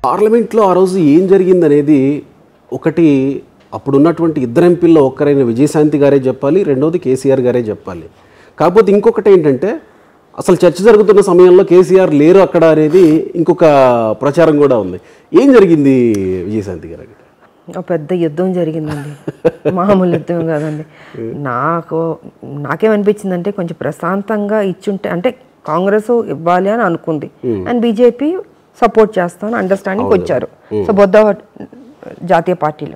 పార్లమెంట్లో ఆ రోజు ఏం జరిగింది అనేది ఒకటి అప్పుడున్నటువంటి ఇద్దరు ఎంపీల్లో ఒక్కరైన విజయశాంతి గారే చెప్పాలి రెండోది కేసీఆర్ గారే చెప్పాలి కాకపోతే ఇంకొకటి ఏంటంటే అసలు చర్చ జరుగుతున్న సమయంలో కేసీఆర్ లేరు అక్కడ అనేది ఇంకొక ప్రచారం కూడా ఉంది ఏం జరిగింది విజయశాంతి గారు అక్కడ ఒక పెద్ద యుద్ధం జరిగిందండి మామూలు యుద్ధం కాదండి నాకు నాకేమనిపించిందంటే కొంచెం ప్రశాంతంగా ఇచ్చుంటే అంటే కాంగ్రెస్ ఇవ్వాలి అని అనుకుంది అండ్ బీజేపీ సపోర్ట్ చేస్తాను అండర్స్టాండింగ్ వచ్చారు సో బొద్ద జాతీయ పార్టీలు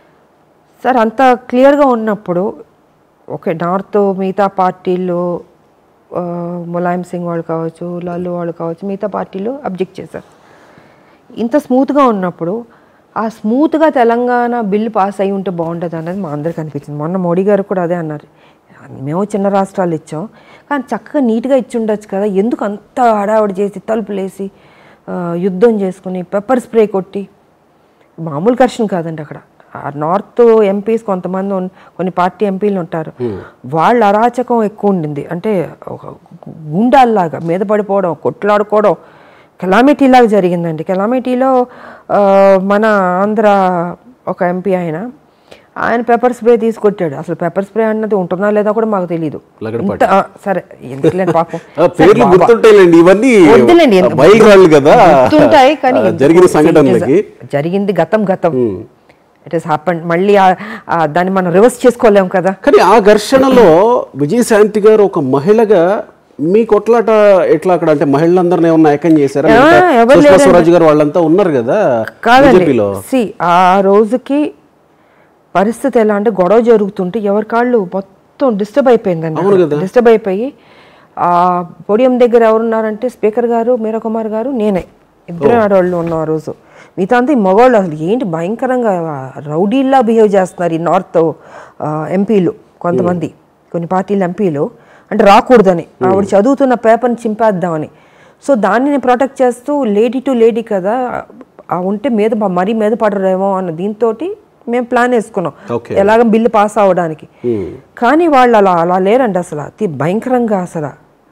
సార్ అంత క్లియర్గా ఉన్నప్పుడు ఓకే నార్త్ మిగతా పార్టీలు ఆ, ములాయం సింగ్ వాళ్ళు కావచ్చు లాలు వాళ్ళు కావచ్చు మిగతా పార్టీలు అబ్జెక్ట్ చేశారు ఇంత స్మూత్గా ఉన్నప్పుడు ఆ స్మూత్గా తెలంగాణ బిల్లు పాస్ అయి ఉంటే బాగుంటుంది అన్నది మా అందరికి అనిపించింది మొన్న మోడీ గారు కూడా అదే అన్నారు మేము చిన్న రాష్ట్రాలు ఇచ్చాం కానీ చక్కగా నీట్గా ఇచ్చి ఉండొచ్చు కదా ఎందుకు అంత హడావుడి చేసి తలుపులేసి ఆ, యుద్ధం చేసుకుని పెప్పర్ స్ప్రే కొట్టి మామూలు ఘర్షణ కాదండి అక్కడ ఆ నార్త్ ఎంపీస్ కొంతమంది ఉన్- కొన్ని పార్టీ ఎంపీలు ఉంటారు వాళ్ళ అరాచకం ఎక్కువ ఉండింది అంటే ఒక గుండాల్లాగా మీద పడిపోవడం కొట్లాడుకోవడం కెలామిటీ లాగా జరిగిందండి కెలామిటీలో ఆ, మన ఆంధ్ర ఒక ఎంపీ ఆయన ఆయన పెప్పర్ స్ప్రే తీసుకొచ్చాడు అసలు పెప్పర్ స్ప్రే అన్నది ఉంటుందా లేదా కూడా మాకు తెలియదు లగడపాటి. ఇంత ఆ, సరే ఎందుకులేండి పాపం ఆ, పేర్లు గుర్తుంటాయిలేండి ఇవన్నీ వద్దులేండి ఎందుకు? బయలురాళ్ళు కదా గుర్తుంటాయి కానీ ఆ, జరిగిన సంఘటనలకి జరిగింది గతం గతం ఇట్ ఇస్ హ్యాపన్ మళ్ళీ ఆ- ఆ దాన్ని మనం రివర్స్ చేసుకోలేం కదా కానీ ఆ ఘర్షణలో విజయశాంతి గారు ఒక మహిళగా మీ కొట్లాట ఎట్లా అక్కడ అంటే మహిళలందరినీ ఏమన్నా ఏకం చేశారా ఆ, మిగతా ఎవరు సుష్మా స్వరాజ్ గారు వాళ్ళంతా ఉన్నారు కదా కాదండి బీజేపీలో సి ఆ రోజుకి పరిస్థితి ఎలా అంటే గొడవ జరుగుతుంటే ఎవరి కాళ్ళు మొత్తం డిస్టర్బ్ అయిపోయిందండి డిస్టర్బ్ అయిపోయి ఆ పోడియం దగ్గర ఎవరున్నారంటే స్పీకర్ గారు మీరా కుమార్ గారు నేనే ఇద్దరు ఆడవాళ్ళు ఉన్నాం ఆ రోజు మిగతా అంతా ఈ మగవాళ్ళు అసలు ఏంటి భయంకరంగా రౌడీల్లా బిహేవ్ చేస్తున్నారు ఈ నార్త్ ఎంపీలు కొంతమంది కొన్ని పార్టీల ఎంపీలు అంటే రాకూడదని ఆవిడ చదువుతున్న పేపర్ని చింపేద్దామని సో దాన్ని నేను ప్రొటెక్ట్ చేస్తూ లేడీ టు లేడీ కదా ఆ ఉంటే మీద ప- మరీ మీద పడరేమో అన్న దీంతో మేము ప్లాన్ వేసుకున్నాం Okay. ఎలాగ బిల్లు పాస్ అవ్వడానికి కానీ వాళ్ళు అలా అలా లేరండి అసలు అతి భయంకరంగా అసలు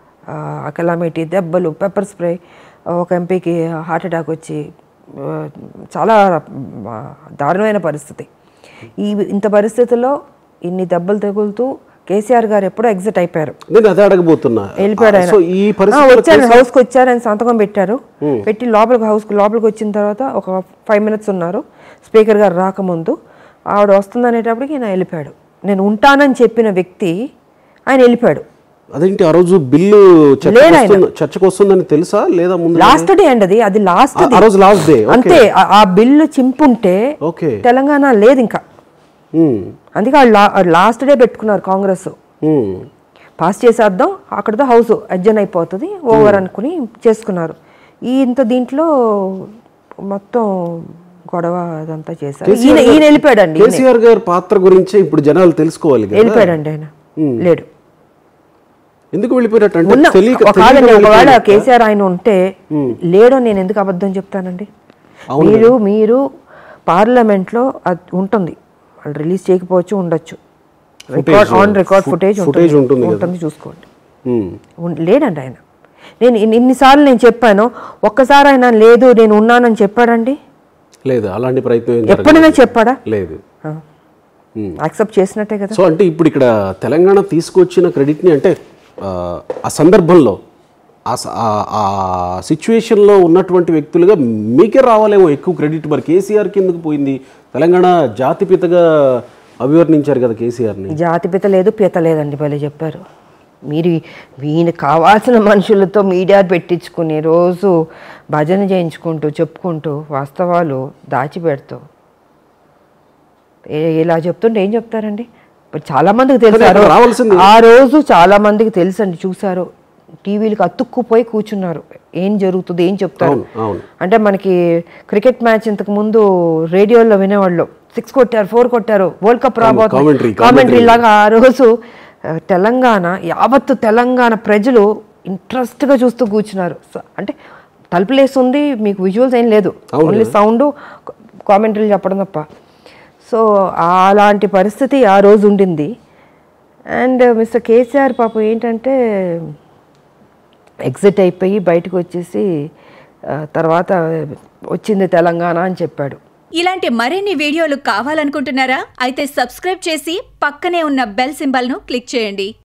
ఆ కెలామిటీ దెబ్బలు పెప్పర్ స్ప్రే ఒక ఎంపీకి హార్ట్ అటాక్ వచ్చి ఆ, చాలా ఆ, దారుణమైన పరిస్థితి ఈ ఇంత పరిస్థితుల్లో ఇన్ని దెబ్బలు తగులుతూ కేసీఆర్ గారు ఎప్పుడో ఎగ్జిట్ అయిపోయారు నేను అదే అడగబోతున్నా వెళ్ళిపోయాడు ఆయన సో ఈ ఆ, పరిస్థితి వచ్చారు హౌస్ కి వచ్చారు ఆయన సంతకం పెట్టారు పెట్టి లోపలికి హౌస్ లోపలికి వచ్చిన తర్వాత ఒక ఫైవ్ మినిట్స్ ఉన్నారు స్పీకర్ గారు రాకముందు ఆవిడ వస్తుంది అనేటప్పటికి ఆయన వెళ్ళిపోయాడు నేను ఉంటానని చెప్పిన వ్యక్తి ఆయన వెళ్ళిపోయాడు అదేంటి ఆ రోజు బిల్లు చర్చకు లేడు ఆయన. వస్తుంది- చర్చకు వస్తుందని తెలుసా లేదా ముందు లాస్ట్ డే అండి అది అది లాస్ట్ ఆ- ఆ రోజు లాస్ట్ డే అంతే ఆ- ఆ బిల్లు చింపుంటే ఓకే తెలంగాణ లేదు ఇంకా అందుకే వాళ్ళు లాస్ట్ డే పెట్టుకున్నారు కాంగ్రెస్ పాస్ చేసేద్దాం అక్కడతో హౌస్ అడ్జన్ అయిపోతుంది ఓవర్ అనుకుని చేసుకున్నారు ఈ ఇంత దీంట్లో మొత్తం గొడవ అదంతా చేశారు ఈయన ఈయన వెళ్ళిపోయాడండి ఈయన కేసీఆర్ గారి పాత్ర గురించి ఇప్పుడు జనాలు తెలుసుకోవాలి కదా వెళ్ళిపోయాడండి ఆయన లేడు ఎందుకు వెళ్ళిపోయినట్టు అంటే ఉన్న తెలియక ఒక- కాదండి తెలియక ఒకవేళ వెళ్ళిపోయినట్టా? కేసీఆర్ ఆయన ఉంటే లేడో నేను ఎందుకు అబద్ధం చెప్తానండి మీరు మీరు పార్లమెంట్లో అది ఉంటుంది వాళ్ళు రిలీజ్ చేయకపోవచ్చు ఉండొచ్చు record on record footage footage ఉంటుంది ఉంటుంది కదా. ఉంటుంది చూసుకోండి ఉమ్. ఉన్- లేడండి ఆయన నేను ఇన్ని- ఇన్నిసార్లు నేను చెప్పాను ఒక్కసారి ఆయన లేదు నేను ఉన్నానని చెప్పాడండి లేదు అలాంటి ప్రయత్నం ఏం జరగలేదు. ఎప్పుడైనా చెప్పాడా లేదు యాక్సెప్ట్ చేసినట్టే కదా సో అంటే ఇప్పుడు ఇక్కడ తెలంగాణ తీసుకొచ్చిన క్రెడిట్ని అంటే ఆ, ఆ సందర్భంలో ఆ స- ఆ- ఆ సిచ్యువేషన్లో ఉన్నటువంటి వ్యక్తులుగా మీకే రావాలేమో ఎక్కువ క్రెడిట్ మరి కేసీఆర్ కిందకు పోయింది తెలంగాణ జాతిపితగా అభివర్ణించారు కదా కేసీఆర్ని జాతిపిత లేదు పీత లేదండి భలే చెప్పారు మీరు ఈయన కావాల్సిన మనుషులతో మీడియా పెట్టించుకుని రోజు భజన చేయించుకుంటూ చెప్పుకుంటూ వాస్తవాలు దాచిపెడుతూ ఏ- ఇలా చెప్తుంటే ఏం చెప్తారండి ఇప్పుడు చాలా మందికి తెలుసు ఆ అక్కడ రో- రావాల్సింది. ఆ రోజు చాలా మందికి తెలుసండి చూసారు టీవీలకు అతుక్కుపోయి కూర్చున్నారు ఏం జరుగుతుంది ఏం చెప్తారు అవును అవును అంటే మనకి క్రికెట్ మ్యాచ్ ఇంతకు ముందు రేడియోలో వినేవాళ్ళు సిక్స్ కొట్టారు ఫోర్ కొట్టారు వరల్డ్ కప్ commentary, రాబోతుంది commentary. కామెంటరీ లాగా ఆ రోజు ఆ, తెలంగాణ యావత్తు తెలంగాణ ప్రజలు ఇంట్రెస్ట్గా చూస్తూ కూర్చున్నారు స- అంటే తలుపులేస్తుంది మీకు విజువల్స్ ఏం లేదు ఓన్లీ సౌండ్ కామెంటరీలు చెప్పడం తప్ప సో అలాంటి పరిస్థితి ఆ రోజు ఉండింది అండ్ మిస్టర్ కేసీఆర్ పాపం ఏంటంటే ఎగ్జిట్ అయిపోయి బయటకు వచ్చేసి ఆ, తర్వాత వచ్చింది తెలంగాణ అని చెప్పాడు ఇలాంటి మరిన్ని వీడియోలు కావాలనుకుంటున్నారా అయితే సబ్స్క్రైబ్ చేసి పక్కనే ఉన్న బెల్ సింబల్ను క్లిక్ చేయండి